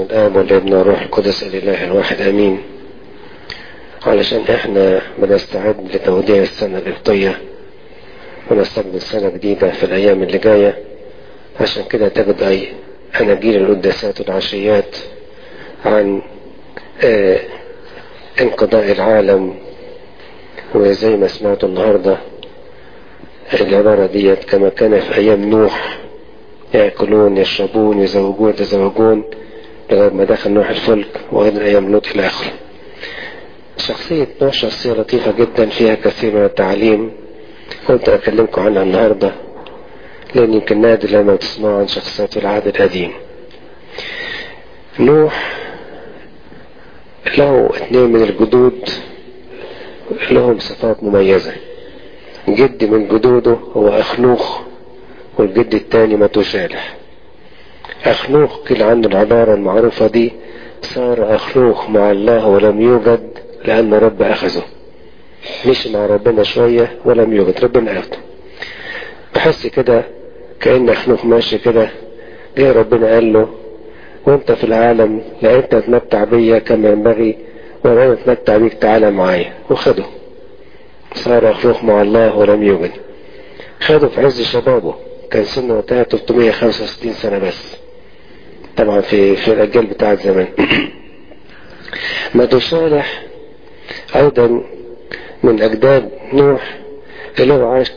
الآب والابن والروح القدس الإله الواحد آمين علشان احنا بنستعد لتوديع السنة القبطية ونستقبل سنة جديدة في الأيام اللي جاية عشان كده تجد أي أناجيل القداسات والعشيات عن اه انقضاء العالم وزي ما سمعتوا النهاردة العبارة ديت كما كان في أيام نوح يأكلون يشربون يزوجون يتزوجون لغاية ما دخل نوح الفلك وغير أيام لوط إلى آخره شخصية نوح شخصية لطيفة جدا فيها كثير من التعليم قلت أكلمكم عنها النهاردة لأن يمكن نادر لما تسمعوا عن شخصيات العهد القديم نوح له اثنين من الجدود لهم صفات مميزة جد من جدوده هو أخنوخ والجد الثاني متوشالح أخنوخ قيل عنه العبارة المعروفة دي صار أخنوخ مع الله ولم يوجد لأن رب أخذه مشي مع ربنا شوية ولم يوجد ربنا أخذه بحس كده كأن أخنوخ ماشي كده جه ربنا قال له وانت في العالم لا انت تتمتع بيا كما ينبغي ولا انا اتمتع بيك تعالى معايا وخده صار أخنوخ مع الله ولم يوجد خده في عز شبابه كان سنه وقتها 365 سنة بس طبعا في في الأجيال بتاعت زمان مدو صالح أيضا من أجداد نوح اللي هو عاش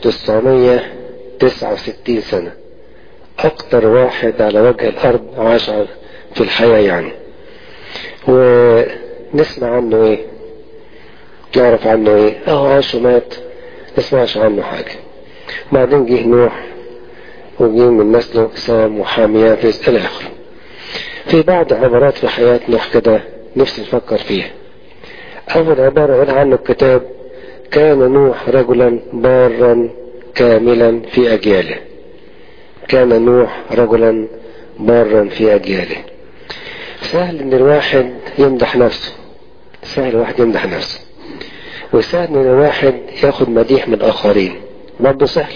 969 سنة أكتر واحد على وجه الأرض عاش في الحياة يعني ونسمع عنه إيه نعرف عنه إيه أهو عاش ومات نسمعش عنه حاجة بعدين جه نوح وجه من نسله سام وحاميات إلى آخره في بعض عبارات في حياة نوح كده نفسي نفكر فيها أول عبارة قال عنه الكتاب كان نوح رجلا بارا كاملا في أجياله كان نوح رجلا بارا في أجياله سهل ان الواحد يمدح نفسه سهل الواحد يمدح نفسه وسهل ان الواحد ياخد مديح من الآخرين برضه سهل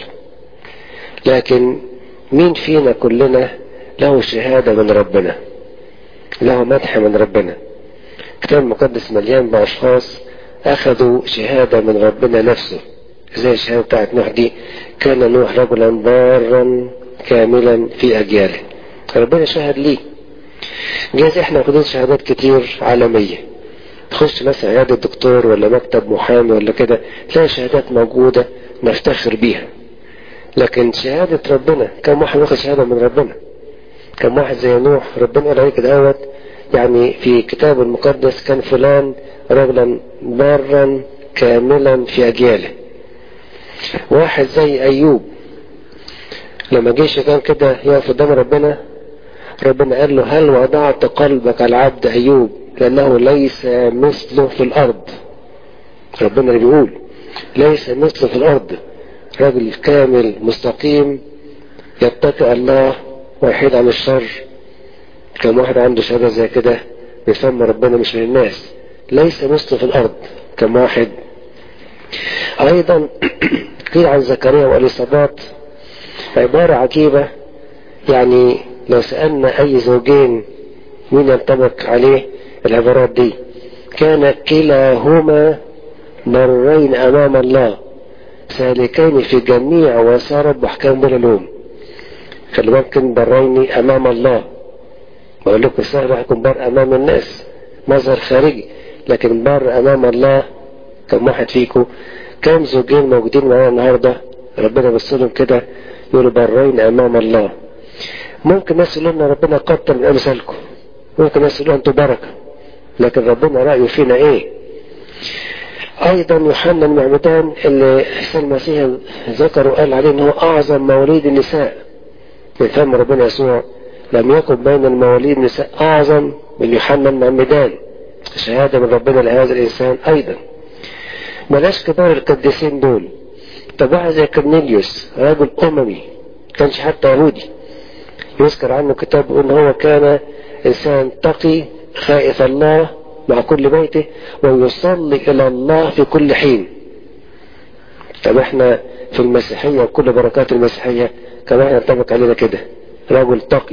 لكن مين فينا كلنا له شهادة من ربنا له مدح من ربنا الكتاب المقدس مليان بأشخاص أخذوا شهادة من ربنا نفسه زي الشهادة بتاعت نوح دي كان نوح رجلا بارا كاملا في أجياله ربنا شهد ليه جايز احنا واخدين شهادات كتير عالمية تخش مثلا عيادة دكتور ولا مكتب محامي ولا كده تلاقي شهادات موجودة نفتخر بيها لكن شهادة ربنا كم واحد واخد شهادة من ربنا كم واحد زي نوح ربنا قال عليه كده يعني في كتاب المقدس كان فلان رجلا بارا كاملا في أجياله واحد زي أيوب لما جه الشيطان كده يقف قدام ربنا ربنا قال له هل وضعت قلبك على عبد أيوب لأنه ليس مثله في الأرض ربنا اللي بيقول ليس مثله في الأرض رجل كامل مستقيم يتقي الله ويحيد عن الشر كم واحد عنده شهادة زي كده بيسمى ربنا مش من الناس ليس مثله في الأرض كم واحد أيضا قيل عن زكريا والإصابات عبارة عجيبة يعني لو سألنا أي زوجين مين ينطبق عليه العبارات دي كان كلاهما مرين أمام الله سالكين في جميع وسارة بحكام بلا لوم خلي بالكم بريني أمام الله بقول لكم سهل يكون بر أمام الناس مظهر خارجي لكن بر أمام الله كم واحد فيكم كم زوجين موجودين معانا النهاردة ربنا بصلهم كده يقولوا برين أمام الله ممكن ناس يقولوا لنا ربنا كتر من أمثالكم ممكن ناس يقولوا أنتوا بركة لكن ربنا رأيه فينا إيه أيضا يوحنا المعمدان اللي حسين المسيح ذكر وقال عليه إن هو أعظم مواليد النساء من فم ربنا يسوع لم يكن بين المواليد نساء أعظم من يوحنا المعمدان شهادة من ربنا لهذا الإنسان أيضا بلاش كبار القديسين دول طب واحد زي كورنيليوس رجل أممي كانش حتى يهودي يذكر عنه كتاب يقول هو كان إنسان تقي خائف الله مع كل بيته ويصلي إلى الله في كل حين طب احنا في المسيحية وكل بركات المسيحية كمان ينطبق علينا كده رجل تقي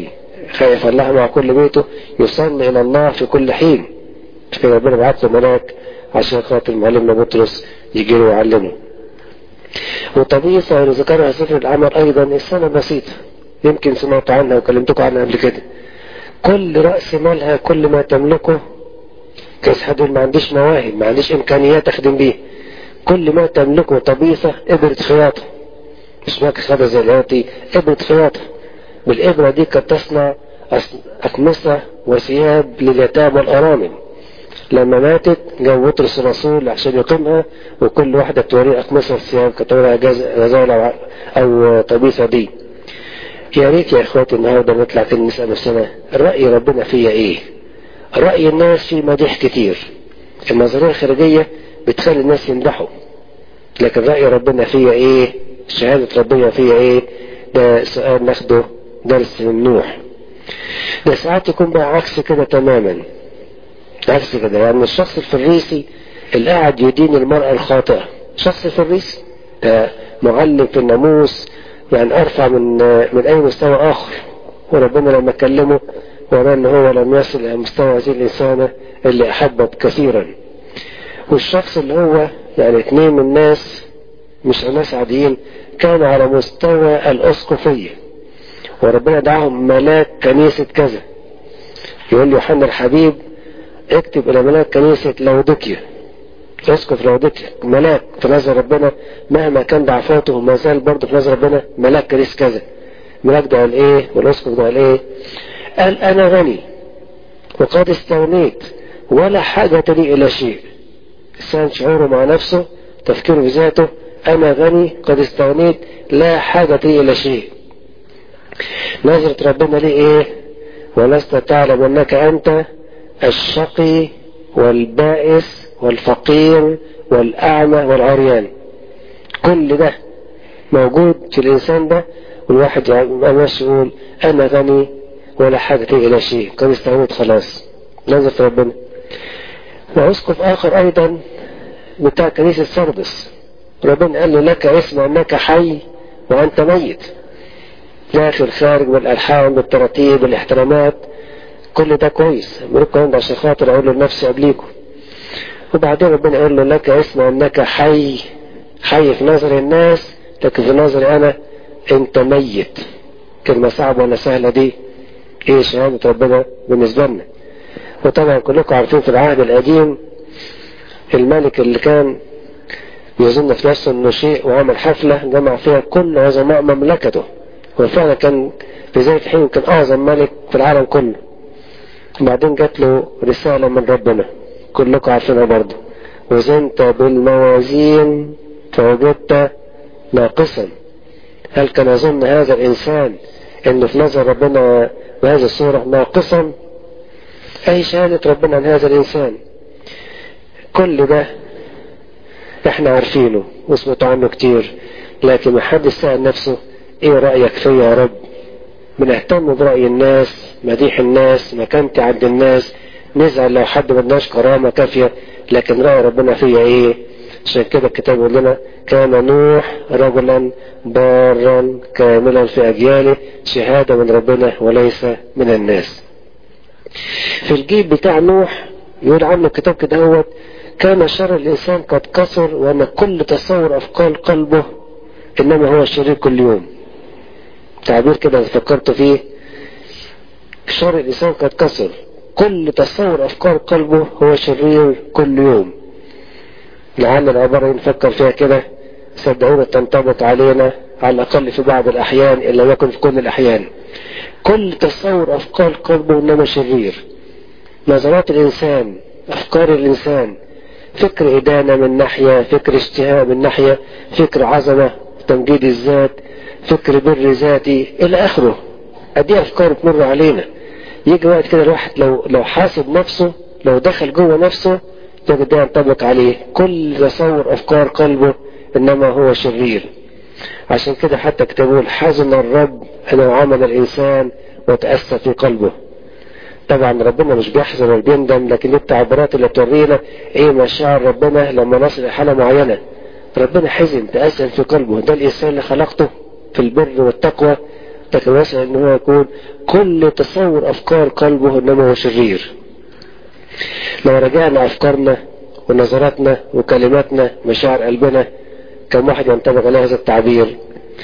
خايف الله مع كل بيته يصلي الى الله في كل حين كده ربنا بعت له ملاك عشان خاطر معلمنا بطرس يجي له ويعلمه وطبيعة اللي ذكرها سفر العمل ايضا السنة بسيطة يمكن سمعت عنها وكلمتكم عنها قبل كده كل رأس مالها كل ما تملكه كيس حد ما عنديش مواهب ما عنديش امكانيات اخدم بيه كل ما تملكه طبيعة ابرة خياطة مش ماكس هذا زي الهاتي ابرة خياطة بالابرة دي كانت تصنع اكمصة وثياب لليتامى والارامل لما ماتت جو بطرس الرسول عشان يقيمها وكل واحدة توريه أقمصة الثياب كتورها غزالة أو طبيسة دي يا ريت يا إخواتي النهاردة نطلع كده نسأل نفسنا رأي ربنا فيا إيه؟ رأي الناس في مديح كتير النظرية الخارجية بتخلي الناس يمدحوا لكن رأي ربنا فيا إيه؟ شهادة ربنا فيا إيه؟ ده سؤال ناخده درس من نوح ده ساعات يكون بقى عكس كده تماما عكس كده يعني الشخص الفريسي اللي قاعد يدين المرأة الخاطئة شخص فريسي ده معلم في الناموس يعني ارفع من من اي مستوى اخر وربنا لما كلمه وراه ان هو لم يصل الى مستوى هذه الانسانة اللي احبت كثيرا والشخص اللي هو يعني اثنين من الناس مش ناس عاديين كانوا على مستوى الاسقفية وربنا دعاهم ملاك كنيسة كذا يقول يوحنا الحبيب اكتب الى ملاك كنيسة لودوكيا اسقف لودوكيا ملاك في نظر ربنا مهما كان ضعفاته ما زال برضه في نظر ربنا ملاك كنيسة كذا ملاك ده قال ايه والاسقف ده قال ايه قال انا غني وقد استغنيت ولا حاجة لي الى شيء الانسان شعوره مع نفسه تفكيره بذاته انا غني قد استغنيت لا حاجة لي الى شيء نظرة ربنا ليه ايه ولست تعلم انك انت الشقي والبائس والفقير والأعمى والعريان كل ده موجود في الإنسان ده والواحد ماشي يقول أنا غني ولا حاجة إلى شيء قد استغنيت خلاص نظرة ربنا وأسقف آخر أيضا بتاع كنيسة سردس ربنا قال له لك اسم أنك حي وأنت ميت داخل خارج بالألحان بالتراتيب بالاحترامات كل ده كويس بقول ده عشان خاطر اقول لنفسي قبليكم وبعدين ربنا يقول له لك اسم انك حي حي في نظر الناس لكن في نظري انا انت ميت كلمة صعبة ولا سهلة دي ايه شهادة ربنا بالنسبة لنا وطبعا كلكم عارفين في العهد القديم الملك اللي كان يظن في نفسه انه شيء وعمل حفلة جمع فيها كل عظماء مملكته وفعلا كان في ذلك الحين كان اعظم ملك في العالم كله وبعدين جات له رسالة من ربنا كلكم عارفينها برضه وزنت بالموازين فوجدت ناقصا هل كان يظن هذا الإنسان أنه في نظر ربنا بهذه الصورة ناقصا أي شهادة ربنا عن هذا الإنسان كل ده احنا عارفينه وسمعت عنه كتير لكن ما حد سأل نفسه ايه رأيك فيا يا رب بنهتم برأي الناس مديح الناس مكانتي عند الناس نزعل لو حد مدناش كرامة كافية لكن رأي ربنا فيا ايه عشان كده الكتاب يقول لنا كان نوح رجلا بارا كاملا في أجياله شهادة من ربنا وليس من الناس في الجيل بتاع نوح يقول عنه الكتاب كده هو كان شر الإنسان قد كسر وأن كل تصور أفكار قلبه إنما هو شرير كل يوم تعبير كده فكرت فيه شر الإنسان قد كسر كل تصور أفكار قلبه هو شرير كل يوم لعل العبارة نفكر فيها كده صدقونا تنطبق علينا على الأقل في بعض الأحيان إن لم يكن في كل الأحيان كل تصور أفكار قلبه إنما شرير نظرات الإنسان أفكار الإنسان فكر إدانة من ناحية فكر اشتهاء من ناحية فكر عظمة تمجيد الذات فكر بر ذاتي إلى آخره أدي أفكار تمر علينا يجي وقت كده الواحد لو لو حاسب نفسه لو دخل جوه نفسه يجد ده ينطبق عليه كل تصور أفكار قلبه إنما هو شرير عشان كده حتى كتبوا حزن الرب أنه عمل الإنسان وتأسى في قلبه طبعا ربنا مش بيحزن ولا بيندم لكن دي التعبيرات اللي بتورينا ايه مشاعر ربنا لما نصل لحالة معينة ربنا حزن تأسى في قلبه ده الإنسان اللي خلقته في البر والتقوى لكن وصل ان هو يكون كل تصور افكار قلبه انما هو شرير لو رجعنا افكارنا ونظراتنا وكلماتنا مشاعر قلبنا كم واحد ينطبق على هذا التعبير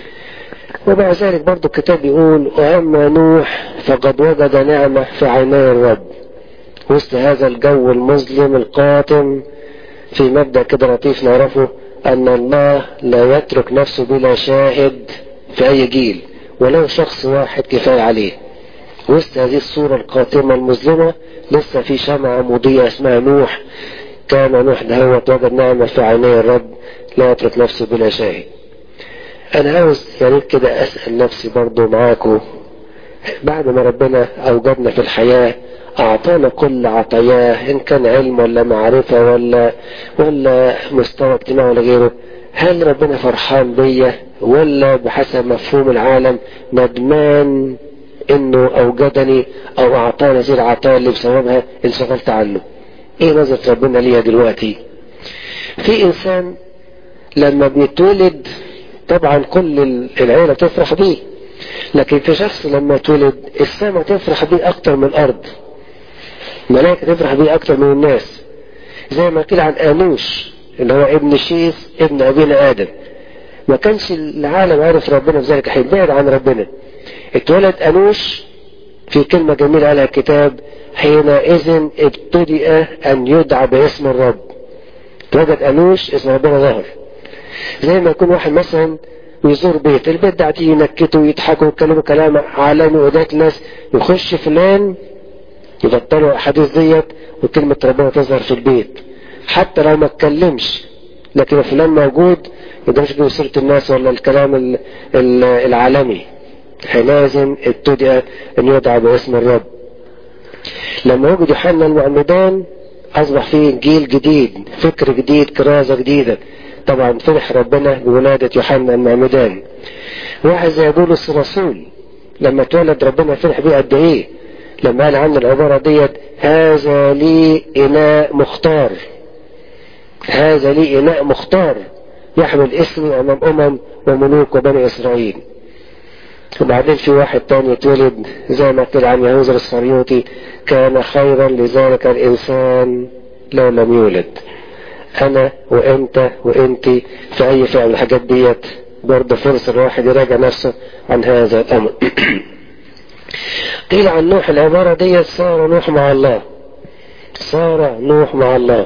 ومع ذلك برضو الكتاب يقول واما نوح فقد وجد نعمة في عيني الرب وسط هذا الجو المظلم القاتم في مبدأ كده لطيف نعرفه ان الله لا يترك نفسه بلا شاهد في اي جيل ولو شخص واحد كفاية عليه وسط هذه الصورة القاتمة المظلمة لسه في شمعة مضيئة اسمها نوح كان نوح ده هو وجد نعمة في عيني الرب لا يترك نفسه بلا شاهد انا عاوز يعني كده اسأل نفسي برضو معاكم بعد ما ربنا اوجدنا في الحياة اعطانا كل عطاياه ان كان علم ولا معرفة ولا ولا مستوى اجتماعي ولا غيره هل ربنا فرحان بيا ولا بحسب مفهوم العالم ندمان انه اوجدني او اعطاني هذه العطايا اللي بسببها انشغلت عنه ايه نظرة ربنا ليا دلوقتي في انسان لما بيتولد طبعا كل العيلة تفرح بيه لكن في شخص لما اتولد السماء تفرح بيه اكتر من الارض الملائكة تفرح بيه اكتر من الناس زي ما قيل عن انوش اللي هو ابن شيث ابن ابينا ادم ما كانش العالم عارف ربنا في ذلك هيبعد عن ربنا اتولد انوش في كلمة جميلة على الكتاب حينئذ ابتدأ ان يدعى باسم الرب اتولد انوش اسم ربنا ظهر زي ما يكون واحد مثلا يزور بيت البيت ده قاعدين ينكتوا ويضحكوا ويتكلموا كلام عالمي وذات ناس يخش فلان يبطلوا الاحاديث ديت وكلمة ربنا تظهر في البيت حتى لو ما اتكلمش لكن فلان موجود يقدرش يجيب سيرة الناس ولا الكلام ال ال العالمي حينئذ ابتدأ ان يدعى باسم الرب لما وجد يوحنا المعمدان اصبح فيه جيل جديد فكر جديد كرازة جديدة طبعا فرح ربنا بولادة يوحنا المعمدان واحد زي بولس الرسول لما اتولد ربنا فرح بيه قد ايه لما قال عنه العبارة ديت هذا لي اناء مختار هذا لي اناء مختار يحمل اسمي امام امم وملوك وبني اسرائيل وبعدين في واحد تاني اتولد زي ما قيل عن يهوذا الصريوطي كان خيرا لذلك الانسان لو لم يولد انا وانت وانتي في اي فعل من الحاجات ديت برضه فرصة الواحد يراجع نفسه عن هذا الامر قيل عن نوح العبارة ديت صار نوح مع الله صار نوح مع الله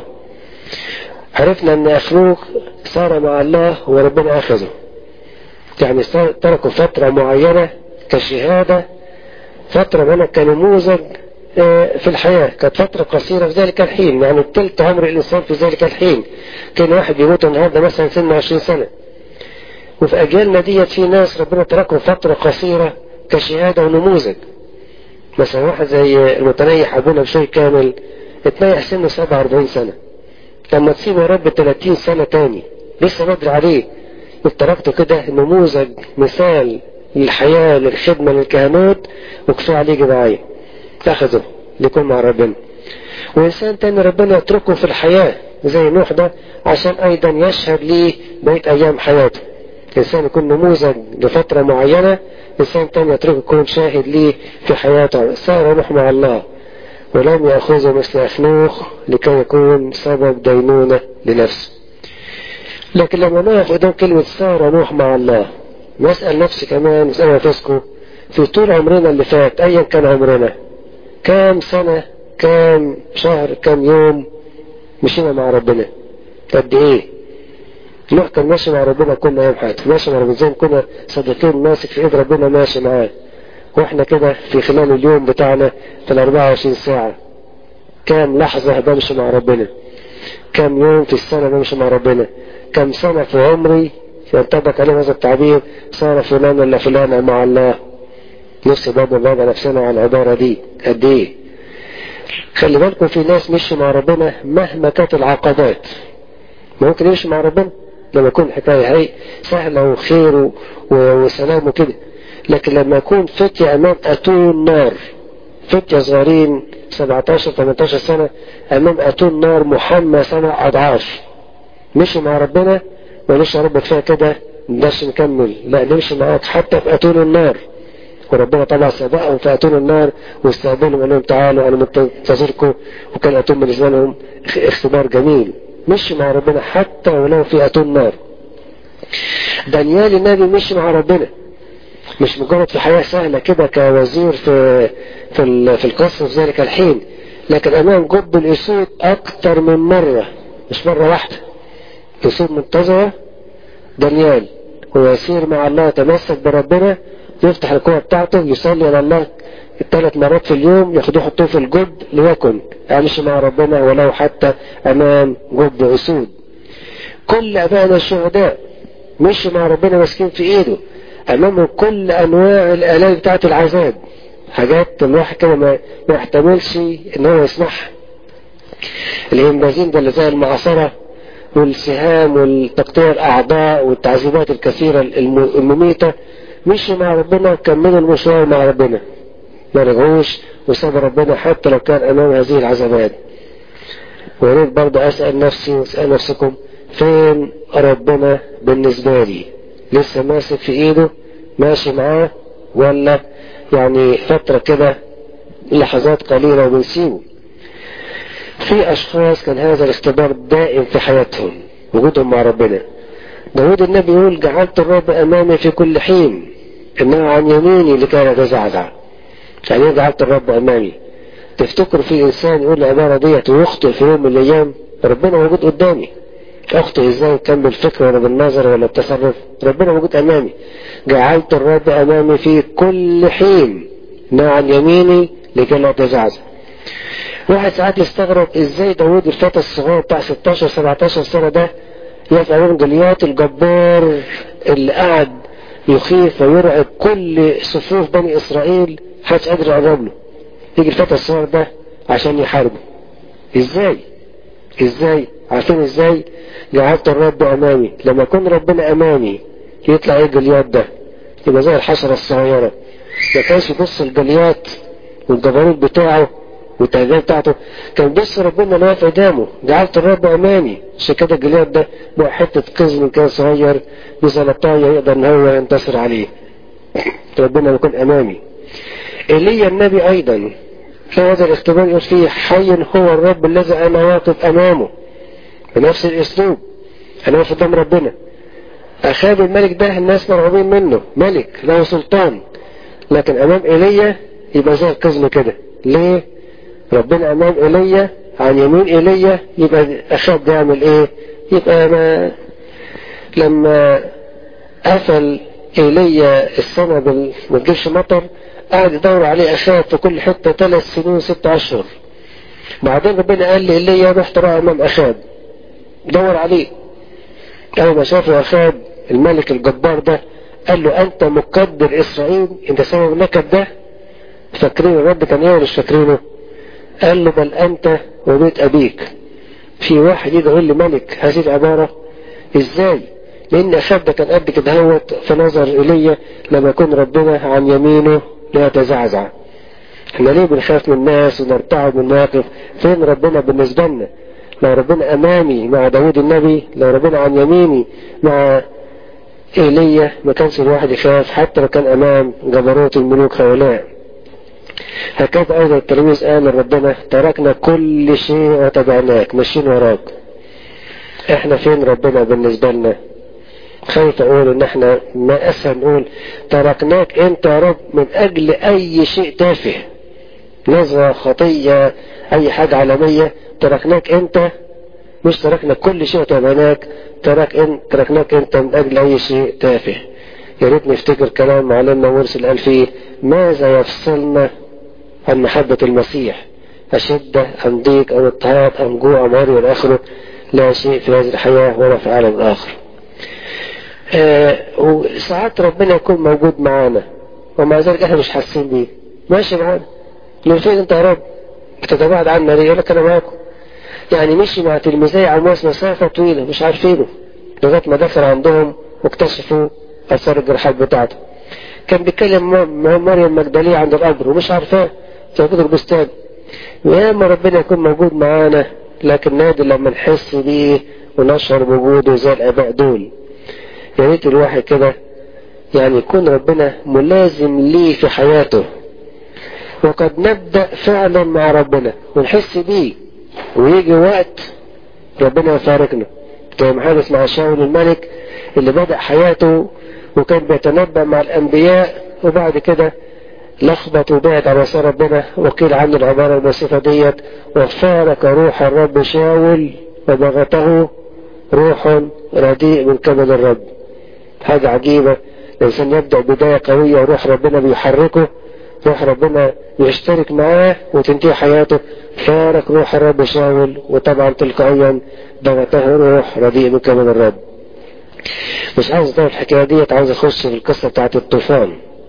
عرفنا ان اخوك صار مع الله وربنا اخذه يعني تركوا فترة معينة كشهادة فترة منها كنموذج في الحياة كانت فترة قصيرة في ذلك الحين يعني تلت عمر الإنسان في ذلك الحين كان واحد يموت النهاردة مثلا سن 20 سنة وفي أجيالنا ديت في ناس ربنا تركهم فترة قصيرة كشهادة ونموذج مثلا واحد زي المتنيح أبونا بشوي كامل اتنيح سنه 47 سنة لما تسيبه يا رب 30 سنة تاني لسه بدري عليه تركته كده نموذج مثال للحياة للخدمة للكهنوت وكفاية عليه جماعية تاخذه ليكون مع ربنا وإنسان تاني ربنا يتركه في الحياة زي نوح ده عشان أيضا يشهد ليه بقية أيام حياته إنسان يكون نموذج لفترة معينة إنسان تاني يتركه يكون شاهد ليه في حياته صار نوح مع الله ولم يأخذه مثل أخنوخ لكي يكون سبب دينونة لنفسه لكن لما نقف قدام كلمة صار نوح مع الله نسأل نفسي كمان نسأل نفسكم في طول عمرنا اللي فات أيا كان عمرنا كام سنة كام شهر كام يوم مشينا مع ربنا قد ايه نوح كان ماشي مع ربنا كل يوم حياته ماشي مع ربنا زي ما كنا صديقين ماسك في ايد ربنا ماشي معاه واحنا كده في خلال اليوم بتاعنا في ال 24 ساعة كام لحظة بمشي مع ربنا كام يوم في السنة بمشي مع ربنا كم سنة في عمري ينطبق عليه هذا التعبير صار فلان ولا فلانة مع الله نفسي برضه نراجع نفسنا على العبارة دي قد ايه خلي بالكم في ناس مشوا مع ربنا مهما كانت العقبات ممكن يمشي مع ربنا لما يكون الحكاية هي سهلة وخير وسلام وكده لكن لما يكون فتية امام اتون نار فتية صغيرين 17 18 سنة امام اتون نار محمى سبع اضعاف مشي مع ربنا مالوش يا رب كفايه كده مقدرش نكمل لا نمشي معاك حتى في اتون النار وربنا طبعا سبقهم فاتون النار واستقبلهم قال لهم تعالوا انا منتظركم وكان اتون بالنسبه لهم اختبار جميل مشي مع ربنا حتى ولو في اتون نار دانيال النبي مشي مع ربنا مش مجرد في حياة سهلة كده كوزير في في في القصر في ذلك الحين لكن امام جب الاسود اكتر من مرة مش مرة واحدة اسود منتظرة دانيال ويسير مع الله يتمسك بربنا يفتح القوة بتاعته يصلي على الله الثلاث مرات في اليوم ياخدوه يحطوه في الجب ليكن امشي مع ربنا ولو حتى امام جب اسود كل ابائنا الشهداء مشوا مع ربنا ماسكين في ايده امامه كل انواع الالام بتاعت العذاب حاجات الواحد كده ما يحتملش ان هو يسمعها الانبازين ده اللي زي المعصرة والسهام والتقطيع الاعضاء والتعذيبات الكثيرة المميتة مشوا مع ربنا كملوا المشوار مع ربنا ما رجعوش وسابوا ربنا حتى لو كان امام هذه العذابات ويريد برضه اسأل نفسي واسأل نفسكم فين ربنا بالنسبة لي لسه ماسك في ايده ماشي معاه ولا يعني فترة كده لحظات قليلة وبنسيبه في اشخاص كان هذا الاختبار دائم في حياتهم وجودهم مع ربنا داود النبي يقول جعلت الرب امامي في كل حين انه عن يميني لكي لا تزعزع يعني جعلت الرب امامي تفتكر في انسان يقول العبارة ديت ويخطئ في يوم من الايام ربنا موجود قدامي اخطئ ازاي كان بالفكر ولا بالنظر ولا التصرف ربنا موجود امامي جعلت الرب امامي في كل حين عن يميني لكي لا تزعزع واحد ساعات يستغرب ازاي داود الفتى الصغير بتاع 16 17 سنة ده يقف امام جليات الجبار اللي قعد يخيف ويرعب كل صفوف بني اسرائيل محدش قادر يقرب له يجي الفتى الصغير ده عشان يحاربه ازاي ازاي عارفين ازاي جعلت الرب امامي لما يكون ربنا امامي يطلع ايه الجليات ده يبقى زي الحشرة الصغيرة ما كانش يبص الجليات والجبروت بتاعه والتهديد بتاعته كان بص ربنا اللي واقف قدامه جعلت الرب امامي عشان كده الجليات ده بقى حتة قزم كان صغير بزلطاية يقدر ان هو ينتصر عليه ربنا يكون امامي ايليا النبي ايضا في هذا الاختبار يقول فيه حي هو الرب الذي انا واقف امامه بنفس الاسلوب انا واقف قدام ربنا اخاب الملك ده الناس مرعوبين منه ملك له سلطان لكن امام ايليا يبقى زي القزم كده ليه ربنا امام ايليا عن يمين ايليا يبقى اخاب ده يعمل ايه يبقى ما لما قفل ايليا السنة بال... ما تجيبش مطر قاعد يدور عليه اخاب في كل حتة ثلاث سنين ست اشهر بعدين ربنا قال لي ايليا روح ترى امام اخاب دور عليه اول ما شافوا اخاب الملك الجبار ده قال له انت مقدر اسرائيل انت سبب النكد ده فاكرين الرب كان ايه ولا مش فاكرينه قال له بل انت وبيت ابيك في واحد يجي يقول لي ملك هذه العبارة ازاي لان اخاب ده كان قد كده هوت في نظر ايليا لما يكون ربنا عن يمينه لا يتزعزع احنا ليه بنخاف من الناس ونرتعب من المواقف فين ربنا بالنسبة لنا لو ربنا امامي مع داود النبي لو ربنا عن يميني مع ايليا ما كانش الواحد يخاف حتى لو كان امام جبروت الملوك هؤلاء هكذا ايضا التلميذ قال لربنا تركنا كل شيء وتبعناك ماشيين وراك احنا فين ربنا بالنسبة لنا خايف اقول ان احنا ما اسهل نقول تركناك انت يا رب من اجل اي شيء تافه نظرة خطية اي حاجة عالمية تركناك انت مش تركنا كل شيء وتبعناك ترك ان تركناك انت من اجل اي شيء تافه يا ريت نفتكر كلام معلمنا مرسل قال فيه ماذا يفصلنا عن محبة المسيح أشدة أم ضيق أم اضطهاد أم جوع أم عري والآخر لا شيء في هذه الحياة ولا في العالم الآخر آه وساعات ربنا يكون موجود معانا ومع ذلك احنا مش حاسين بيه ماشي معانا لو فين انت يا رب بتتباعد عنا ليه يقول لك انا معاكم يعني مشي مع تلميذي عمواس مسافة طويلة مش عارفينه لغاية ما دخل عندهم واكتشفوا اثار الجراحات بتاعته كان بيتكلم مريم مجدلية عند القبر ومش عارفاه في حدود البستان وياما ربنا يكون موجود معانا لكن نادر لما نحس بيه ونشعر بوجوده زي الاباء دول يا ريت الواحد كده يعني يكون ربنا ملازم ليه في حياته وقد نبدأ فعلا مع ربنا ونحس بيه ويجي وقت ربنا يفارقنا زي ما حدث مع شاول الملك اللي بدأ حياته وكان بيتنبأ مع الأنبياء وبعد كده لخبط وبعد عن وصايا ربنا وقيل عنه العبارة البسيطة ديت وفارق روح الرب شاول وبغته روح رديء من قبل الرب حاجة عجيبة الإنسان يبدأ بداية قوية وروح ربنا بيحركه روح ربنا يشترك معاه وتنتهي حياته فارق روح الرب شاول وطبعا تلقائيا بغته روح رديء من قبل الرب مش عاوز اطول الحكاية ديت عاوز اخش في القصة بتاعت الطوفان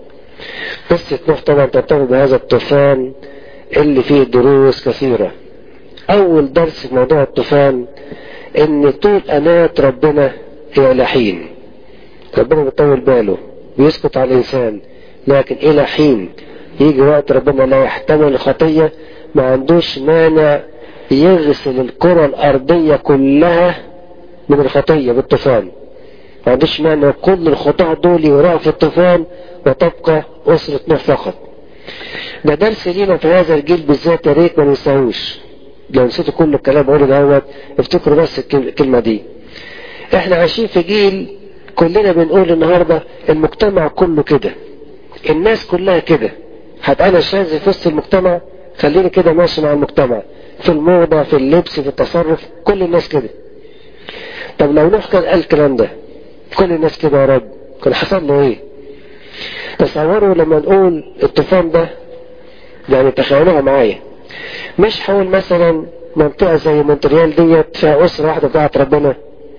قصة نوح طبعا ترتبط بهذا الطوفان اللي فيه دروس كثيرة اول درس في موضوع الطوفان ان طول انات ربنا هي لحين ربنا بيطول باله بيسكت على الانسان لكن الى حين يجي وقت ربنا لا يحتمل الخطية ما عندوش مانع يغسل الكرة الارضية كلها من الخطية بالطوفان ما عندوش مانع كل الخطاة دول يراعوا في الطوفان وتبقى أسرة نوح فقط ده درس لينا في هذا الجيل بالذات يا ريت ما ننساهوش لو نسيتوا كل الكلام اقوله دوت افتكروا بس الكلمة دي احنا عايشين في جيل كلنا بنقول النهاردة المجتمع كله كده الناس كلها كده هبقى انا شاذ في وسط المجتمع خليني كده ماشي مع المجتمع في الموضة في اللبس في التصرف كل الناس كده طب لو نوح كان قال الكلام ده كل الناس كده يا رب كان حصل له ايه تصوروا لما نقول الطوفان ده يعني تخيلوها معايا مش هقول مثلا منطقة زي مونتريال ديت فيها أسرة واحدة بتاعت ربنا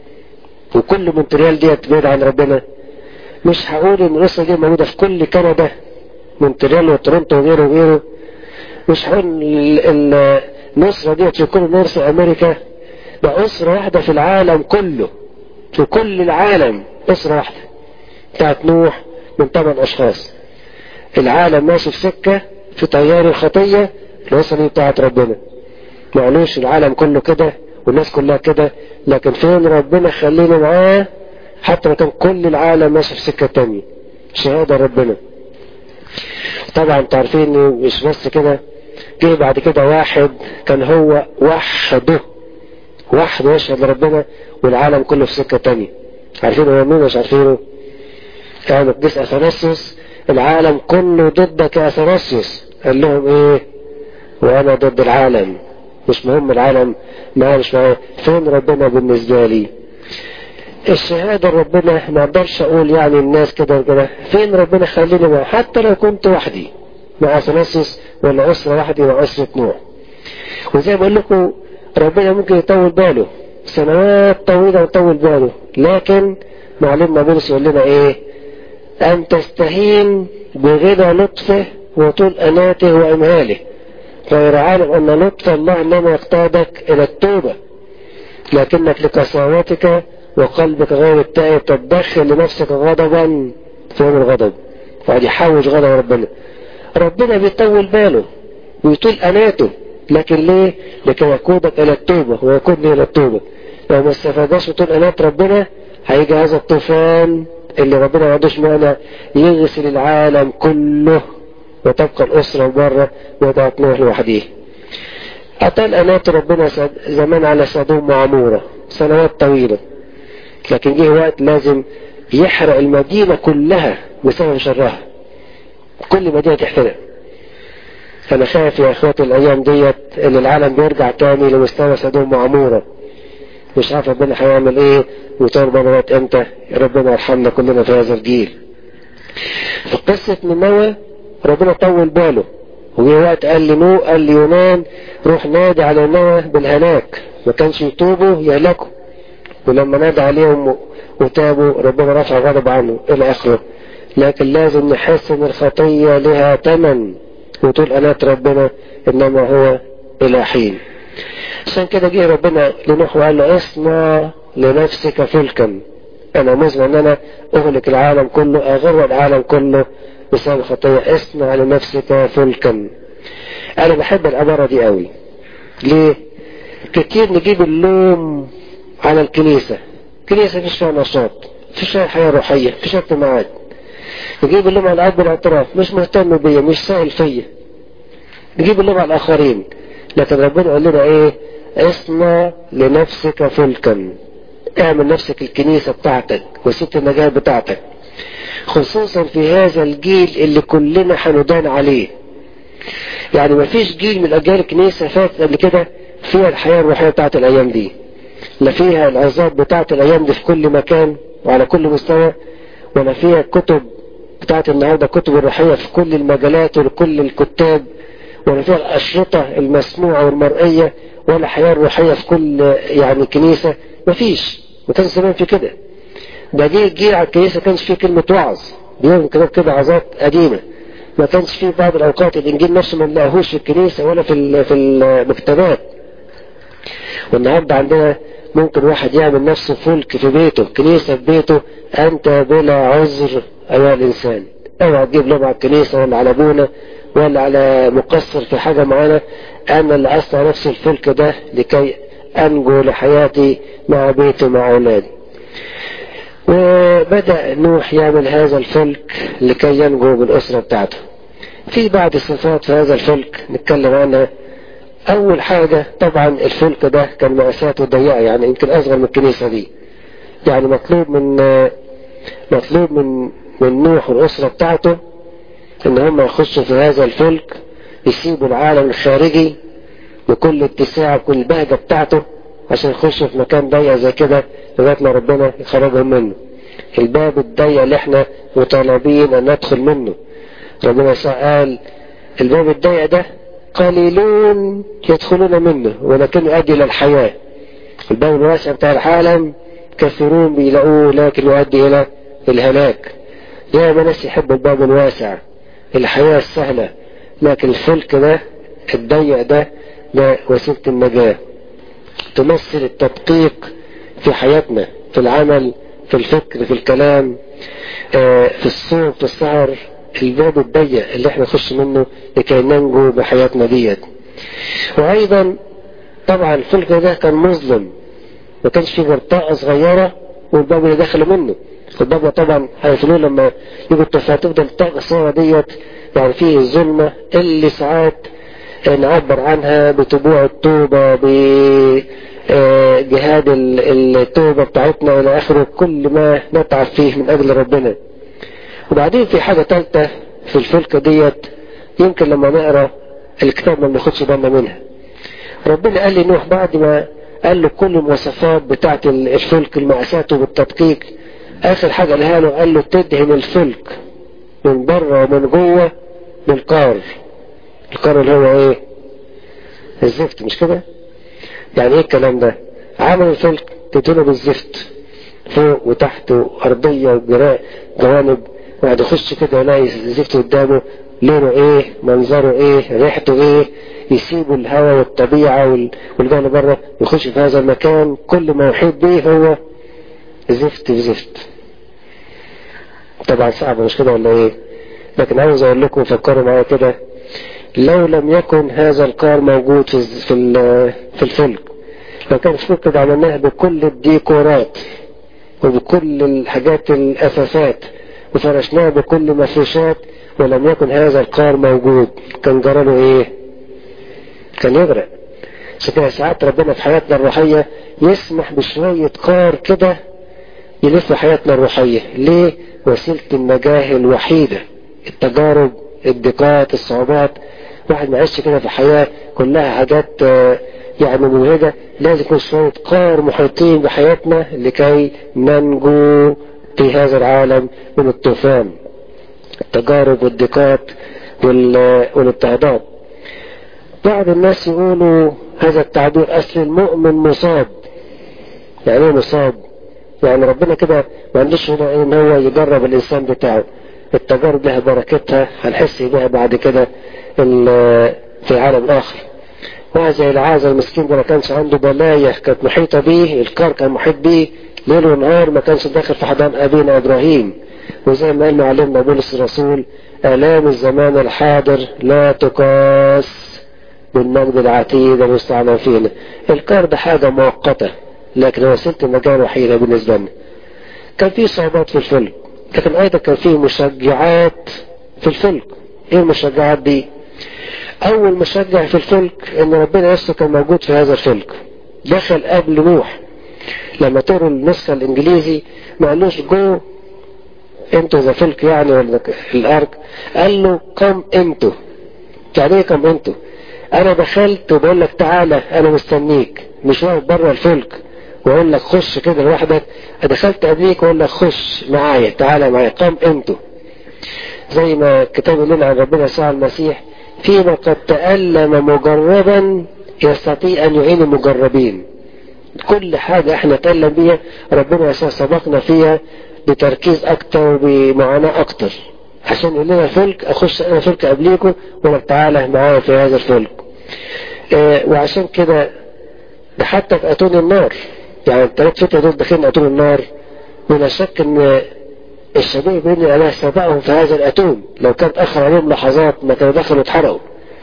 وكل مونتريال ديت بعيد عن ربنا مش هقول ان الأسرة دي موجودة في كل كندا مونتريال وتورنتو وغيره وغيره مش هقول النصرة ديت في كل نص أمريكا ده أسرة واحدة في العالم كله في كل العالم أسرة واحدة بتاعت نوح من ثمان أشخاص العالم ماشي في سكة في تيار الخطية الوصل دي بتاعت ربنا معلوش العالم كله كده والناس كلها كده لكن فين ربنا خلينا معاه حتى لو كان كل العالم ماشي في سكة تانية شهادة ربنا طبعا تعرفين مش بس كده جه بعد كده واحد كان هو وحده وحده يشهد لربنا والعالم كله في سكة تانية عارفين هو مين مش عارفينه كان القديس اثناسيوس العالم كله ضدك يا اثناسيوس قال لهم ايه وانا ضد العالم مش مهم العالم معايا مش معايا فين ربنا بالنسبة لي الشهادة ربنا ما اقدرش اقول يعني الناس كده كده فين ربنا خليني معاه حتى لو كنت وحدي مع اثناسيوس ولا اسرة وحدي مع اسرة نوح وزي ما بقول لكم ربنا ممكن يطول باله سنوات طويلة يطول باله لكن معلمنا بولس يقول لنا ايه ان تستهين بغنى لطفه وطول اناته وامهاله غير عالم ان لطف الله انما يقتادك الى التوبة لكنك لقساوتك وقلبك غير التائب تدخل لنفسك غضبا في يوم الغضب فقعد يحوش غضب ربنا ربنا بيطول باله ويطول اناته لكن ليه لكي يقودك الى التوبة ويقودني الى التوبة لو ما استفادش طول انات ربنا هيجي هذا الطوفان اللي ربنا ما عندوش معنى يغسل العالم كله وتبقى الأسرة بره وضعت نوح لوحده أطال أنات ربنا زمان على سدوم وعمورة سنوات طويلة لكن جه وقت لازم يحرق المدينة كلها بسبب شرها كل مدينة تحترق أنا خايف يا إخواتي الأيام ديت إن العالم بيرجع تاني لمستوى سدوم وعمورة مش عارف ربنا هيعمل إيه وتربى لغاية إمتى ربنا يرحمنا كلنا في هذا الجيل في قصة نينوى ربنا طول باله وجه وقت قال لنو قال ليونان روح نادي على نوى بالهلاك ما كانش يتوبوا يهلكوا ولما نادى عليهم وتابوا ربنا رفع غضب عنه الى اخره لكن لازم نحس ان الخطية لها تمن وطول انات ربنا انما هو الى حين عشان كده جه ربنا لنوح وقال له اصنع لنفسك فلكا انا مزمع ان انا اهلك العالم كله اغر العالم كله بسبب الخطية اصنع لنفسك فلكا انا بحب العبارة دي قوي ليه كتير نجيب اللوم على الكنيسة الكنيسة مفيش فيها نشاط مفيش فيها حياة روحية مفيش اجتماعات يجيب اللوم على الاب بالاعتراف مش مهتم بيا مش سائل فيا يجيب اللوم على الاخرين لكن ربنا قال لنا ايه اصنع لنفسك فلكا اعمل نفسك الكنيسة بتاعتك وسيلة النجاة بتاعتك خصوصا في هذا الجيل اللي كلنا هندان عليه يعني ما فيش جيل من اجيال الكنيسة فات قبل كده فيها الحياة الروحية بتاعت الايام دي لا فيها العظات بتاعت الايام دي في كل مكان وعلى كل مستوى ولا فيها كتب بتاعت النهاردة كتب الروحية في كل المجالات ولكل الكتاب ولا فيها الأشرطة المسموعة والمرئية ولا حياة روحية في كل يعني كنيسة مفيش ما كانش زمان في كده ده جه جه على الكنيسة كانش فيه كلمة وعظ بيوم كده كده عظات قديمة ما كانش فيه بعض الأوقات الإنجيل نفسه ما نلاقيهوش في الكنيسة ولا في في المكتبات والنهارده عندنا ممكن واحد يعمل نفسه فلك في بيته كنيسة في بيته أنت بلا عذر أيها الإنسان اوعى تجيب لهم على الكنيسة ولا على أبونا ولا على مقصر في حاجة معينة أنا اللي أصنع نفس الفلك ده لكي أنجو لحياتي مع بيتي ومع أولادي وبدأ نوح يعمل هذا الفلك لكي ينجو بالأسرة بتاعته في بعض الصفات في هذا الفلك نتكلم عنها أول حاجة طبعا الفلك ده كان مقاساته ضيقة يعني يمكن أصغر من الكنيسة دي يعني مطلوب من مطلوب من من نوح والأسرة بتاعته إن هم يخشوا في هذا الفلك يسيبوا العالم الخارجي بكل اتساع وكل البهجة بتاعته عشان يخشوا في مكان ضيق زي كده لغاية ما ربنا يخرجهم منه الباب الضيق اللي احنا مطالبين ان ندخل منه ربنا قال الباب الضيق ده قليلون يدخلون منه ولكن يؤدي الى الحياة الباب الواسع بتاع العالم كثيرون بيلاقوه لكن يؤدي الى الهلاك يا ناس يحب الباب الواسع الحياة السهلة لكن الفلك ده الضيق ده ده وسيلة النجاة تمثل التدقيق في حياتنا في العمل في الفكر في الكلام آه في الصوم في السهر الباب الضيق اللي احنا نخش منه لكي ننجو بحياتنا ديت وايضا طبعا الفلك ده كان مظلم ما كانش فيه غير طاقه صغيره والباب اللي دخلوا منه الباب ده طبعا هيقولوا لما يجوا التفاهات تفضل الطاقه الصغيره ديت يعني فيه الظلمه اللي ساعات نعبر عنها بطبوع التوبة بجهاد التوبة بتاعتنا إلى آخره كل ما نتعب فيه من أجل ربنا وبعدين في حاجة ثالثة في الفلكة ديت يمكن لما نقرأ الكتاب ما بناخدش بالنا منها ربنا قال لي نوح بعد ما قال له كل المواصفات بتاعت الفلك المقاسات بالتدقيق آخر حاجة قالها له قال له تدهن الفلك من بره ومن جوه بالقار القار اللي هو ايه الزفت مش كده يعني ايه الكلام ده عمل الفلك تدهنه بالزفت فوق وتحت وارضية وجوانب وبعد يخش كده يلاقي الزفت قدامه لونه ايه منظره ايه ريحته ايه يسيبوا الهواء والطبيعة والجو اللي بره يخش في هذا المكان كل ما يحيط به هو زفت في زفت طبعا صعب مش كده ولا ايه لكن عاوز اقول لكم فكروا معايا كده لو لم يكن هذا القار موجود في في في الفلك لو كان الفلك كده عملناها بكل الديكورات وبكل الحاجات الاساسات وفرشناها بكل مفروشات ولم يكن هذا القار موجود كان جرى له ايه كان يغرق عشان كده ساعات ربنا في حياتنا الروحية يسمح بشوية قار كده يلف حياتنا الروحية ليه وسيلة النجاة الوحيدة التجارب الضيقات الصعوبات واحد ما عايش كده في حياة كلها حاجات يعني مبهجة لازم يكون شوية قار محيطين بحياتنا لكي ننجو في هذا العالم من الطوفان التجارب والضيقات والاضطهادات بعض الناس يقولوا هذا التعبير أصل المؤمن مصاب يعني ايه مصاب يعني ربنا كده ما عندوش هنا ان هو يجرب الانسان بتاعه التجارب لها بركتها هنحس بها بعد كده في عالم اخر واحد زي العازة المسكين ده ما كانش عنده بلايا كانت محيطة بيه الكار كان محيط بيه ليل ونهار ما كانش داخل في حضان ابينا ابراهيم وزي ما قال معلمنا بولس الرسول الام الزمان الحاضر لا تقاس بالمجد العتيد المستعلن فينا الكار ده حاجة مؤقتة لكن وسيلة النجاة الوحيدة بالنسبة لنا كان في صعوبات في الفيلم لكن ايضا كان فيه مشجعات في الفلك ايه المشجعات دي اول مشجع في الفلك ان ربنا نفسه كان موجود في هذا الفلك دخل قبل نوح لما تقروا النسخة الانجليزي ما قالوش جو انتوا ذا فلك يعني ولا الارك قال له قم انتوا يعني ايه قم انتوا انا دخلت وبقول لك تعالى انا مستنيك مش واقف بره الفلك واقول لك خش كده لوحدك دخلت قبليك واقول لك خش معايا تعالى معايا قم انتوا زي ما الكتاب يقول لنا عن ربنا يسوع المسيح فيما قد تألم مجربا يستطيع أن يعين المجربين كل حاجة احنا نتألم بيها ربنا يسوع سبقنا فيها بتركيز أكتر وبمعاناة أكتر عشان يقول لنا فلك أخش أنا فلك قبليكم ولا تعالى معايا في هذا الفلك اه وعشان كده ده حتى في أتون النار يعني الثلاث فترة دول داخلين أتون النار من شك ان الشباب بين الاله سبقهم في هذا الاتون لو كان اخر عليهم لحظات ما كانوا دخلوا اتحرقوا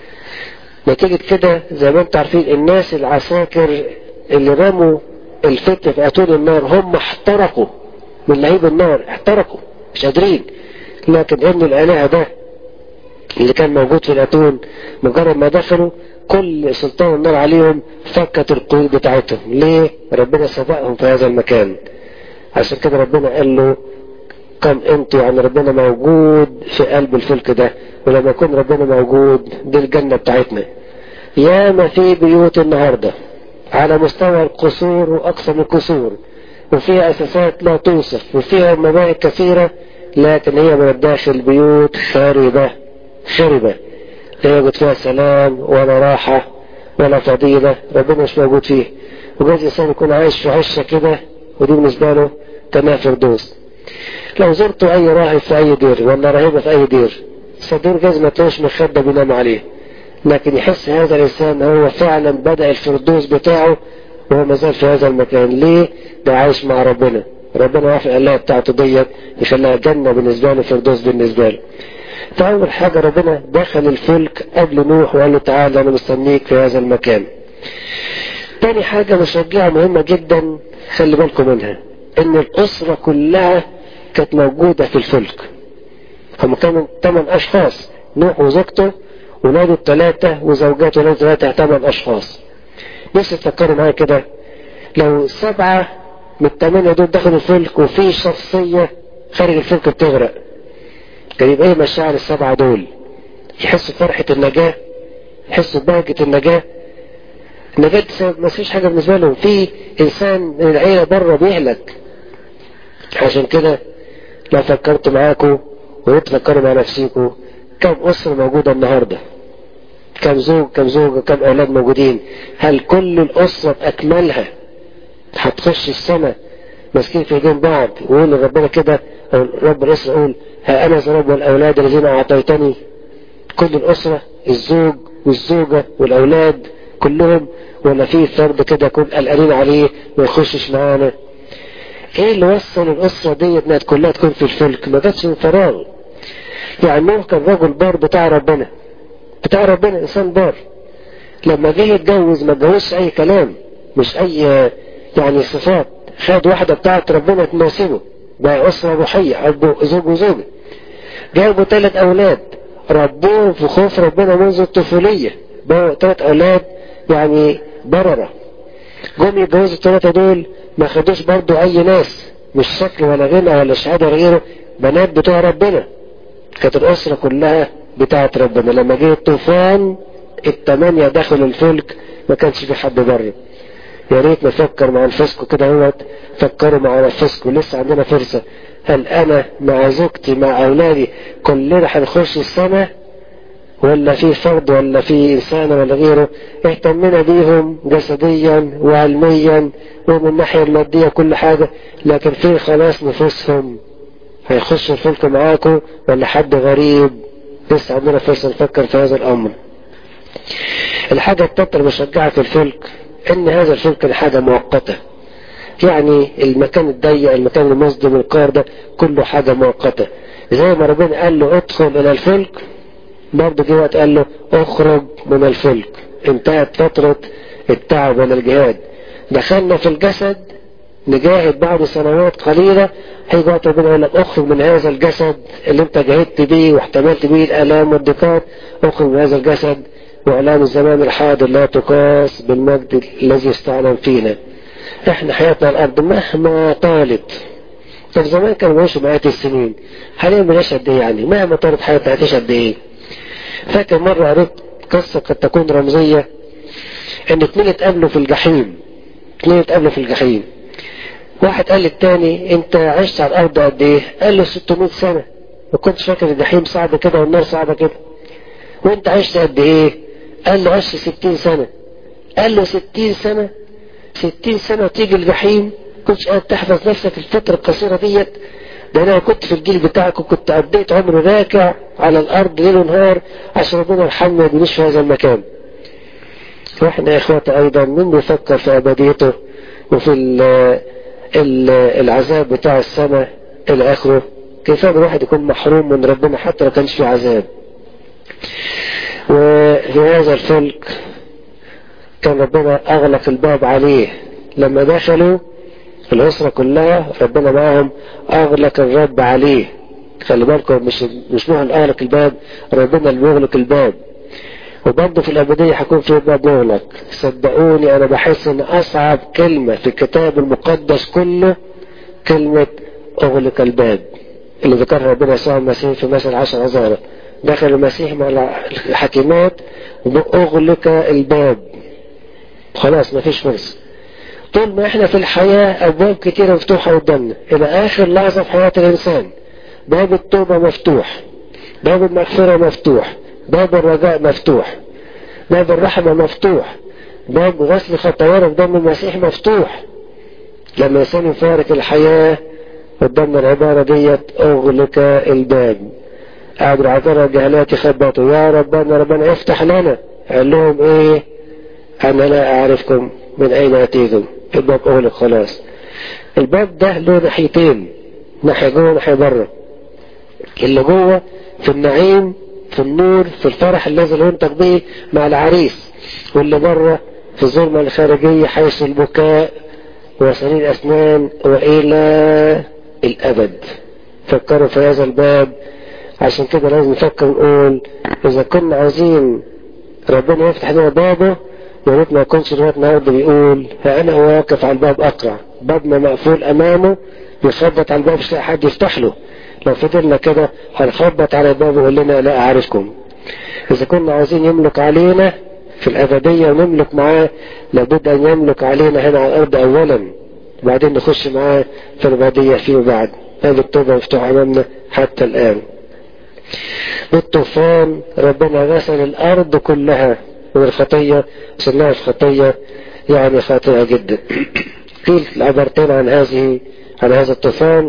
نتيجة كده زي ما انتم عارفين الناس العساكر اللي رموا الفتة في اتون النار هم احترقوا من لهيب النار احترقوا مش قادرين لكن ابن الالهة ده اللي كان موجود في الاتون مجرد ما دخلوا كل سلطان النار عليهم فكت القيود بتاعتهم ليه ربنا سبقهم في هذا المكان عشان كده ربنا قال له كم انتوا يعني ربنا موجود في قلب الفلك ده ولما يكون ربنا موجود دي الجنة بتاعتنا ياما في بيوت النهاردة على مستوى القصور وأقصى من القصور وفيها أساسات لا توصف وفيها مباني كثيرة لكن هي من الداخل بيوت خاربة خربة لا يوجد فيها سلام ولا راحة ولا فضيلة ربنا مش موجود فيه وجايز الإنسان يكون عايش في عشة كده ودي بالنسبة له كما فردوس لو زرتوا اي راهب في اي دير ولا راهبة في اي دير صدور جاز ما تلاقوش مخدة بينام عليه لكن يحس هذا الانسان هو فعلا بدأ الفردوس بتاعه وهو ما زال في هذا المكان ليه ده عايش مع ربنا ربنا وافق الله بتاعته ديت يخليها جنة بالنسبة له فردوس بالنسبة له فأول حاجة ربنا دخل الفلك قبل نوح وقال له تعالى أنا مستنيك في هذا المكان تاني حاجة مشجعة مهمة جدا خلي بالكم منها ان الاسرة كلها كانت موجودة في الفلك هم كانوا ثمان اشخاص نوح وزوجته ولاده الثلاثة وزوجاته ولاده ثلاثة ثمان اشخاص بس تفكروا معايا كده لو سبعة من الثمانية دول دخلوا الفلك وفي شخصية خارج الفلك بتغرق كان يبقى ايه مشاعر السبعة دول يحسوا بفرحة النجاة يحسوا ببهجة النجاة النجاة ما فيش حاجة بالنسبة لهم في انسان من العيلة بره بيهلك عشان كده لو فكرت معاكم وتفكروا مع نفسيكم كم أسرة موجودة النهاردة كم زوج كم زوجة كم أولاد موجودين هل كل الأسرة بأكملها هتخش السنة ماسكين في ايدين بعض ويقول لربنا كده رب الأسرة يقول ها أنا رب والأولاد الذين أعطيتني كل الأسرة الزوج والزوجة والأولاد كلهم ولا في فرد كده يكون قلقانين عليه ما يخشش معانا ايه اللي وصل الاسره ديت انها كلها تكون في الفلك ما جاتش من فراغ يعني نوح كان رجل بار بتاع ربنا بتاع ربنا انسان بار لما جه يتجوز ما اتجوزش اي كلام مش اي يعني صفات خد واحده بتاعت ربنا تناسبه بقى اسره روحيه اب زوج وزوجه جابوا ثلاث اولاد ربوهم في خوف ربنا منذ الطفوليه بقوا ثلاث اولاد يعني بررة جم يتجوزوا الثلاثة دول ما خدوش برضو اي ناس مش شكل ولا غنى ولا شهادة ولا غيره بنات بتوع ربنا كانت الاسرة كلها بتاعت ربنا لما جه الطوفان التمانية دخلوا الفلك ما كانش في حد بره يا ريت نفكر مع انفسكم كده اهوت فكروا مع نفسكم لسه عندنا فرصة هل انا مع زوجتي مع اولادي كلنا هنخش السنة ولا في فرد ولا في انسان ولا غيره اهتمنا بيهم جسديا وعلميا ومن الناحية المادية كل حاجة لكن في خلاص نفوسهم هيخش الفلك معاكم ولا حد غريب لسه عندنا فرصة نفكر في هذا الامر الحاجة التالتة المشجعة في الفلك ان هذا الفلك كان حاجة مؤقتة يعني المكان الضيق المكان المصدم القار ده كله حاجة مؤقتة زي ما ربنا قال له ادخل الى الفلك برضه جه وقت قال له اخرج من الفلك انتهت فترة التعب ولا الجهاد دخلنا في الجسد نجاهد بعد سنوات قليلة هيجي وقت ربنا يقول لك اخرج من هذا الجسد اللي انت جاهدت بيه واحتملت بيه الالام والضيقات اخرج من هذا الجسد واعلان الزمان الحاضر لا تقاس بالمجد الذي استعلم فينا احنا حياتنا على الارض مهما طالت طب زمان كانوا بيعيشوا مئات السنين حاليا بنعيش قد ايه يعني مهما طالت حياتنا هتعيش قد ايه فاكر مرة قريت قصة قد تكون رمزية ان اتنين اتقابلوا في الجحيم اتنين اتقابلوا في الجحيم واحد قال للتاني انت عشت على الارض قد ايه قال له 600 سنة ما كنتش فاكر الجحيم صعب كده والنار صعبة كده وانت عشت قد ايه قال له عشت 60 سنة قال له 60 سنة 60 سنة تيجي الجحيم كنتش قادر تحفظ نفسك الفترة القصيرة ديت ده انا كنت في الجيل بتاعك وكنت قضيت عمري راكع على الارض ليل ونهار عشان ربنا يرحمنا ما يجينيش في هذا المكان واحنا يا اخواتي ايضا مين بيفكر في ابديته وفي ال ال العذاب بتاع السماء الى اخره كيف الواحد يكون محروم من ربنا حتى لو كانش في عذاب وفي هذا الفلك كان ربنا اغلق الباب عليه لما دخلوا الأسرة كلها ربنا معهم أغلق الرب عليه خلي بالكم مش مش نوع أغلق الباب ربنا اللي بيغلق الباب وبرضه في الأبدية هيكون في باب مغلق صدقوني أنا بحس إن أصعب كلمة في الكتاب المقدس كله كلمة أغلق الباب اللي ذكرها ربنا يسوع المسيح في مثل عشر عذارة دخل المسيح مع الحكيمات وأغلق الباب خلاص مفيش فرصة طول ما احنا في الحياة ابواب كتيرة مفتوحة قدامنا الى اخر لحظة في حياة الانسان باب التوبة مفتوح باب المغفرة مفتوح باب الرجاء مفتوح باب الرحمة مفتوح باب غسل خطايانا في دم المسيح مفتوح لما الانسان يفارق الحياة قدامنا العبارة ديت اغلق الباب قعدوا العذارى الجهلات يخبطوا يا ربنا ربنا افتح لنا قال لهم ايه انا لا اعرفكم من اين اتيتم الباب اغلق خلاص الباب ده له ناحيتين ناحية جوه وناحية بره اللي جوه في النعيم في النور في الفرح الذي لا ينطق به مع العريس واللي بره في الظلمة الخارجية حيث البكاء وسنين الأسنان وإلى الأبد فكروا في هذا الباب عشان كده لازم نفكر نقول إذا كنا عايزين ربنا يفتح لنا بابه يا ريت ما يكونش لغايه النهارده بيقول فانا واقف على الباب اقرع بابنا مقفول امامه بيخبط على الباب مش لاقي حد يفتح له لو فضلنا كده هنخبط على الباب ويقول لنا لا اعرفكم اذا كنا عايزين يملك علينا في الابديه ونملك معاه لابد ان يملك علينا هنا على الارض اولا وبعدين نخش معاه في الابديه فيما بعد هذه التوبه مفتوحه امامنا حتى الان بالطوفان ربنا غسل الارض كلها من الخطية سماها الخطية يعني خاطئة جدا قيل العبارتين عن هذه عن هذا الطوفان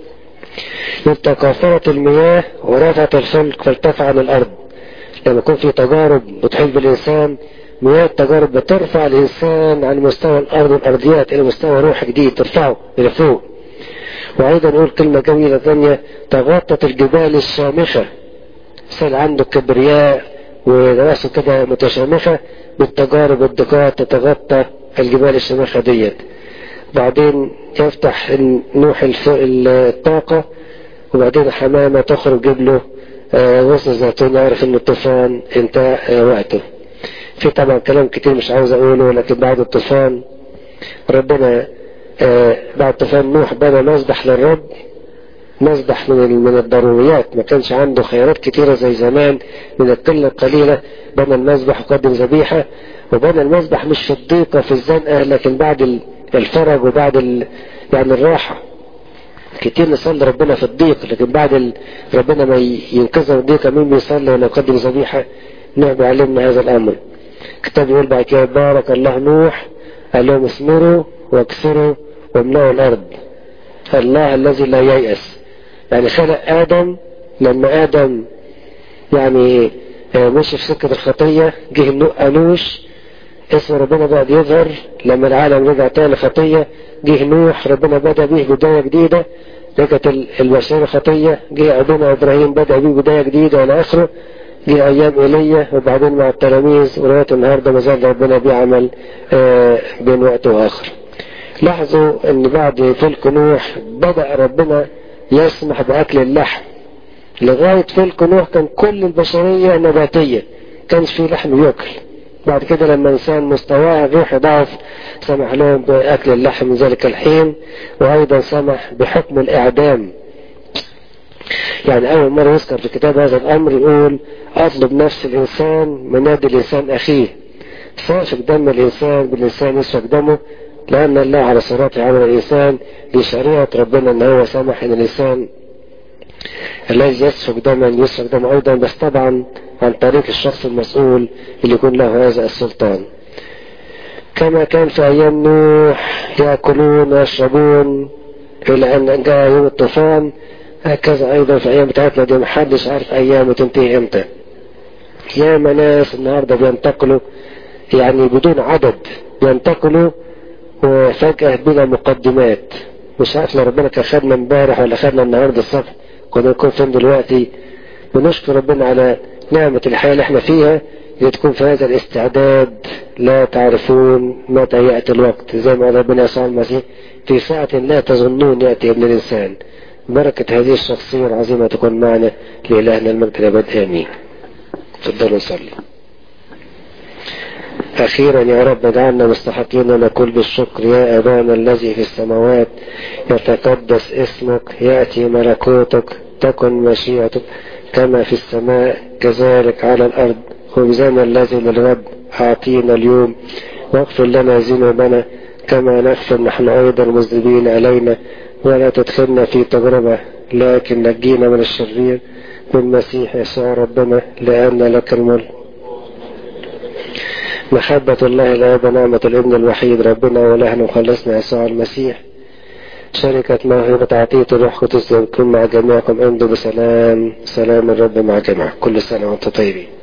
تكاثرت المياه ورفعت الفلك فارتفع عن الأرض لما يكون في تجارب بتحب الإنسان مياه التجارب بترفع الإنسان عن مستوى الأرض والأرضيات إلى مستوى روح جديد ترفعه إلى فوق وأيضا نقول كلمة جميلة ثانية تغطت الجبال الشامخة صار عنده كبرياء وراسه كده متشامخة بالتجارب والضيقات تتغطى الجبال الشامخة ديت بعدين يفتح نوح الطاقة وبعدين حمامة تخرج تجيب له غصن زيتون يعرف ان الطوفان انتهى وقته في طبعا كلام كتير مش عاوز اقوله لكن بعد الطوفان ربنا بعد طوفان نوح بنى مسبح للرب مسبح من من الضروريات ما كانش عنده خيارات كتيرة زي زمان من القلة القليلة بنى المسبح وقدم ذبيحة وبنى المسبح مش في الضيقة في الزنقة لكن بعد الفرج وبعد ال... يعني الراحة كتير نصلي ربنا في الضيق لكن بعد ال... ربنا ما ينقذنا من الضيقة مين بيصلي ولا يقدم ذبيحة نوح بيعلمنا هذا الأمر الكتاب يقول بعد كده بارك الله نوح قال لهم اثمروا واكثروا واملأوا الأرض الله الذي لا ييأس يعني خلق آدم لما آدم يعني مشي في سكة الخطية جه أنوش اسم ربنا بقى يظهر لما العالم رجع تاني خطية جه نوح ربنا بدأ به بداية جديدة رجعت البشرية خطية جه أبونا إبراهيم بدأ به بداية جديدة إلى آخره جه أيام إيليا وبعدين مع التلاميذ ولغاية النهاردة ما زال ربنا بيعمل بين وقت وآخر لاحظوا ان بعد فلك نوح بدأ ربنا يسمح بأكل اللحم لغاية فلك نوح كان كل البشرية نباتية كانش في لحم يأكل بعد كده لما انسان مستواه الروحي ضعف سمح لهم باكل اللحم من ذلك الحين وايضا سمح بحكم الاعدام يعني اول مرة يذكر في كتاب هذا الامر يقول اطلب نفس الانسان من يد الانسان اخيه سافك دم الانسان بالانسان يسفك دمه لان الله على صراط عمل الانسان لشريعة ربنا ان هو سمح ان الانسان الذي يسفك دما يسفك دم ايضا بس طبعا عن طريق الشخص المسؤول اللي يكون له هذا السلطان كما كان في ايام نوح ياكلون ويشربون الى ان جاء يوم الطوفان هكذا ايضا في ايام بتاعتنا دي محدش عارف ايامه تنتهي امتى يا ناس النهارده بينتقلوا يعني بدون عدد بينتقلوا وفجأة بلا مقدمات مش عارف لو ربنا كان خدنا امبارح ولا خدنا النهارده الصبح كنا نكون فين دلوقتي بنشكر ربنا على نعمة الحياة اللي احنا فيها تكون في هذا الاستعداد لا تعرفون متى يأتي الوقت زي ما ربنا يسوع المسيح في ساعة لا تظنون يأتي ابن الإنسان بركة هذه الشخصية العظيمة تكون معنا لإلهنا المجد الأبد آمين تفضلوا نصلي أخيرا يا رب اجعلنا مستحقين نقول بالشكر يا أبانا الذي في السماوات يتقدس اسمك يأتي ملكوتك تكن مشيئتك كما في السماء كذلك على الأرض خبزنا الذي للرب أعطينا اليوم واغفر لنا ذنوبنا كما نغفر نحن أيضا المذنبين علينا ولا تدخلنا في تجربة لكن نجينا من الشرير بالمسيح يسوع ربنا لأن لك الملك محبة الله الآب نعمة الابن الوحيد ربنا ولهنا وخلصنا يسوع المسيح شركة موهبة عطية الروح القدس يكون مع جميعكم امضوا بسلام سلام الرب مع جميعكم كل سنة وانتم طيبين